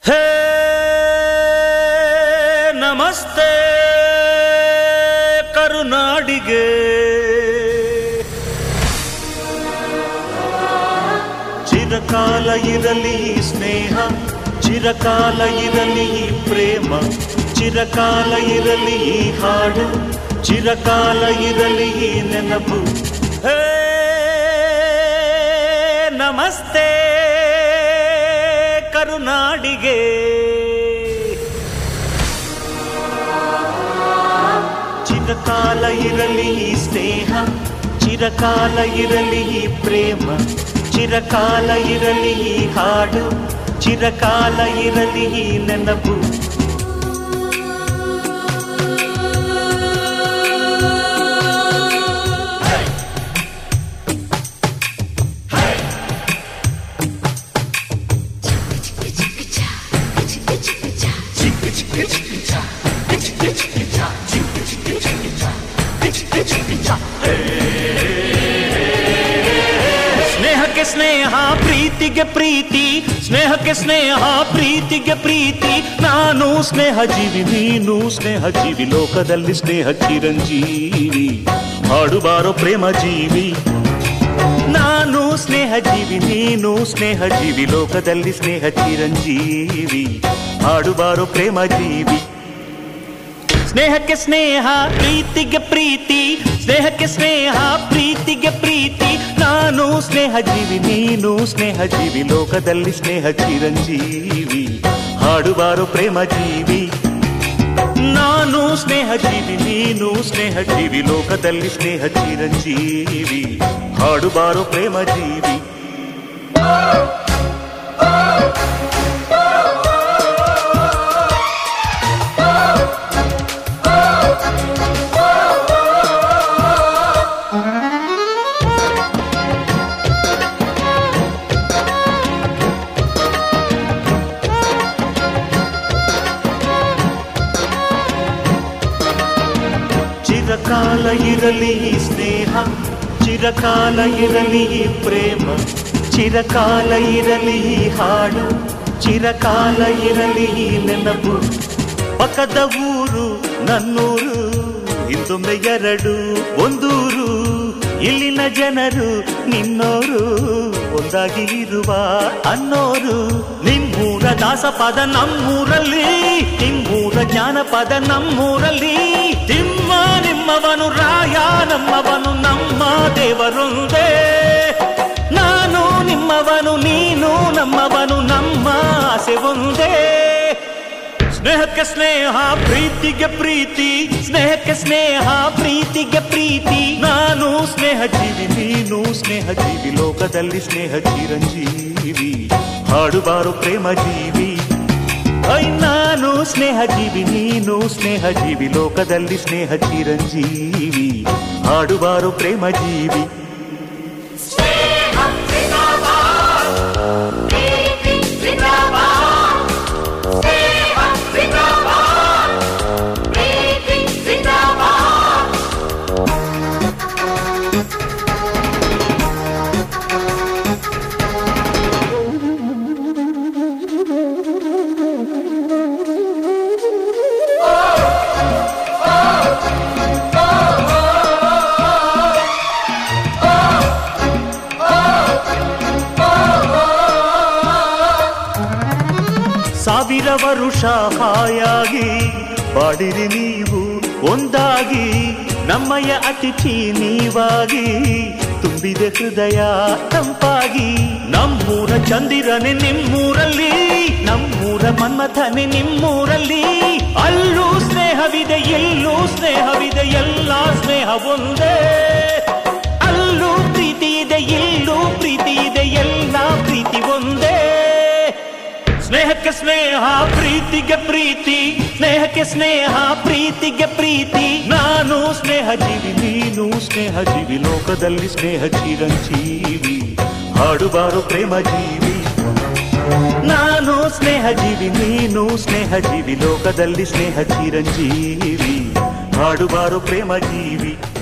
ಹೇ ನಮಸ್ತೆ ಕರುನಾಡಿಗೆ ಚಿರಕಾಲ ಇರಲಿ ಈ ಸ್ನೇಹ ಚಿರಕಾಲ ಇರಲಿ ಈ ಪ್ರೇಮ ಚಿರಕಾಲ ಇರಲಿ ಈ ಹಾಡು ಚಿರಕಾಲ ಇರಲಿ ಈ ನೆನಪು ಹೇ ನಮಸ್ತೆ ಕರುನಾಡಿಗೆ ಚಿರಕಾಲ ಇರಲಿ ಈ ಸ್ನೇಹ ಚಿರಕಾಲ ಇರಲಿ ಈ ಪ್ರೇಮ ಚಿರಕಾಲ ಇರಲಿ ಈ ಹಾಡು ಚಿರಕಾಲ ಇರಲಿ ಈ ನೆನಪು ಸ್ನೇಹಕ್ಕೆ ಸ್ನೇಹ ಪ್ರೀತಿಗೆ ಪ್ರೀತಿ ಸ್ನೇಹಕ್ಕೆ ಸ್ನೇಹ ಪ್ರೀತಿಗೆ ಪ್ರೀತಿ ನಾನು ಸ್ನೇಹ ಜೀವಿ ನೀನು ಸ್ನೇಹ ಜೀವಿ ಲೋಕದಲ್ಲಿ ಸ್ನೇಹ ಚಿರಂಜೀವಿ ಹಾಡುಬಾರೋ ಪ್ರೇಮ ಜೀವಿ ನಾನು ಸ್ನೇಹ ಜೀವಿ ನೀನು ಸ್ನೇಹ ಜೀವಿ ಲೋಕದಲ್ಲಿ ಸ್ನೇಹ ಚಿರಂಜೀವಿ ಹಾಡುಬಾರೋ ಪ್ರೇಮ ಜೀವಿ ಸ್ನೇಹಕ್ಕೆ ಸ್ನೇಹ ಪ್ರೀತಿಗೆ ಪ್ರೀತಿ ಸ್ನೇಹಕ್ಕೆ ಸ್ನೇಹ ಪ್ರೀತಿಗೆ ಪ್ರೀತಿ ನಾನು ಸ್ನೇಹ ಜೀವಿ ನೀನು ಸ್ನೇಹ ಜೀವಿ ಲೋಕದಲ್ಲಿ ಸ್ನೇಹ ಚಿರಂಜೀವಿ ಹಾಡುವಾರು ಪ್ರೇಮ ಜೀವಿ ನಾನು ಸ್ನೇಹ ಜೀವಿ ನೀನು ಸ್ನೇಹ ಜೀವಿ ಲೋಕದಲ್ಲಿ ಸ್ನೇಹ ಚಿರಂಜೀವಿ ಹಾಡುವಾರು ಪ್ರೇಮ ಜೀವಿ ಚಿರಕಾಲ ಇರಲಿ ಈ ಸ್ನೇಹ ಚಿರಕಾಲ ಇರಲಿ ಈ ಪ್ರೇಮ ಚಿರಕಾಲ ಇರಲಿ ಈ ಹಾಡು ಚಿರಕಾಲ ಇರಲಿ ಈ ನೆನಪು ಪಕ್ಕದ ಊರು ನನ್ನೂರು ಹಿಂದೊಮ್ಮೆ ಎರಡು ಒಂದೂರು ಇಲ್ಲಿನ ಜನರು ನಿನ್ನೋರು ಒಂದಾಗಿ ಇರುವ ಅನ್ನೋರು ನಿಮ್ಮೂರ ದಾಸಪದ ನಮ್ಮೂರಲ್ಲಿ ನಿಮ್ಮೂರ ಜಾನಪದ ನಮ್ಮೂರಲ್ಲಿ ತಿಮ್ಮ ನಿಮ್ಮವನು ರಾಯ ನಮ್ಮವನು ನಮ್ಮ ದೇವರೊಂದೇ ನಾನು ನಿಮ್ಮವನು ನೀನು ನಮ್ಮವನು ನಮ್ಮ ಆಸೆ ಒಂದೇ ಸ್ನೇಹಕ್ಕೆ ಸ್ನೇಹ ಪ್ರೀತಿಗೆ ಪ್ರೀತಿ ಸ್ನೇಹಕ್ಕೆ ಸ್ನೇಹ ಪ್ರೀತಿಗೆ ಪ್ರೀತಿ ನಾನು ಸ್ನೇಹ ಜೀವಿ ನೀನು ಸ್ನೇಹ ಜೀವಿ ಲೋಕದಲ್ಲಿ ಸ್ನೇಹ ಚಿರಂಜೀವಿ ಹಾಡುಬಾರು ಪ್ರೇಮ ಜೀವಿ ಐ ನಾನು ಸ್ನೇಹ ಜೀವಿ ನೀನು ಸ್ನೇಹ ಜೀವಿ ಲೋಕದಲ್ಲಿ ಸ್ನೇಹ ಚಿರಂಜೀವಿ ಹಾಡುಬಾರು ಪ್ರೇಮ ಜೀವಿ ಸಾವಿರ ವರುಷ ಹಾಯಾಗಿ ಬಾಡಿರಿ ನೀವು ಒಂದಾಗಿ ನಮ್ಮಯ ಅತಿಥಿ ನೀವಾಗಿ ತುಂಬಿದೆ ಹೃದಯ ತಂಪಾಗಿ ನಮ್ಮೂರ ಚಂದಿರನೆ ನಿಮ್ಮೂರಲ್ಲಿ ನಮ್ಮೂರ ಮನ್ಮಥನೆ ನಿಮ್ಮೂರಲ್ಲಿ ಅಲ್ಲೂ ಸ್ನೇಹವಿದೆ ಎಲ್ಲೂ ಸ್ನೇಹವಿದೆ ಎಲ್ಲ ಸ್ನೇಹ ಒಂದೇ ಅಲ್ಲೂ ಪ್ರೀತಿ ಇದೆ ಇಲ್ಲೂ ಪ್ರೀತಿ ಇದೆ ಎಲ್ಲ ಪ್ರೀತಿ ಒಂದೇ ಸ್ನೇಹಕ್ಕೆ ಸ್ನೇಹ ಪ್ರೀತಿಗೆ ಪ್ರೀತಿ ಸ್ನೇಹಕ್ಕೆ ಸ್ನೇಹ ಪ್ರೀತಿಗೆ ಪ್ರೀತಿ ನಾನು ಸ್ನೇಹ ಜೀವಿ ನೀನು ಸ್ನೇಹ ಜೀವಿ ಲೋಕದಲ್ಲಿ ಸ್ನೇಹ ಚಿರಂಜೀವಿ ಹಾಡುಬಾರು ಪ್ರೇಮ ಜೀವಿ ನಾನು ಸ್ನೇಹ ಜೀವಿ ನೀನು ಸ್ನೇಹ ಜೀವಿ ಲೋಕದಲ್ಲಿ ಸ್ನೇಹ ಚಿರಂಜೀವಿ ಹಾಡುಬಾರು ಪ್ರೇಮ ಜೀವಿ